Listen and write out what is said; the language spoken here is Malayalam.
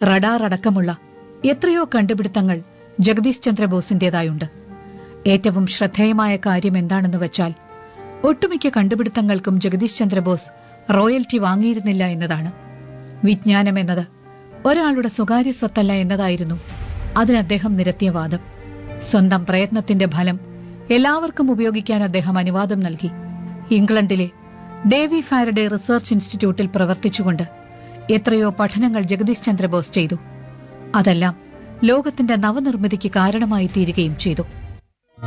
റഡാർ അടക്കമുള്ള എത്രയോ കണ്ടുപിടുത്തങ്ങൾ ജഗദീഷ് ചന്ദ്രബോസിന്റേതായുണ്ട് ഏറ്റവും ശ്രദ്ധേയമായ കാര്യം എന്താണെന്ന് വെച്ചാൽ ഒട്ടുമിക്ക കണ്ടുപിടുത്തങ്ങൾക്കും ജഗദീഷ് ചന്ദ്രബോസ് റോയൽറ്റി വാങ്ങിയിരുന്നില്ല എന്നതാണ് വിജ്ഞാനം എന്നത് ഒരാളുടെ സ്വകാര്യ സ്വത്തല്ല എന്നതായിരുന്നു അതിന് അദ്ദേഹം നിരത്തിയ വാദം സ്വന്തം പ്രയത്നത്തിന്റെ ഫലം എല്ലാവർക്കും ഉപയോഗിക്കാൻ അദ്ദേഹം അനുവാദം നൽകി ഇംഗ്ലണ്ടിലെ ഡേവി ഫാരഡെ റിസർച്ച് ഇൻസ്റ്റിറ്റ്യൂട്ടിൽ പ്രവർത്തിച്ചുകൊണ്ട് എത്രയോ പഠനങ്ങൾ ജഗദീഷ് ചന്ദ്രബോസ് ചെയ്തു അതെല്ലാം ലോകത്തിന്റെ നവനിർമ്മിതിക്ക് കാരണമായി തീരുകയും ചെയ്തു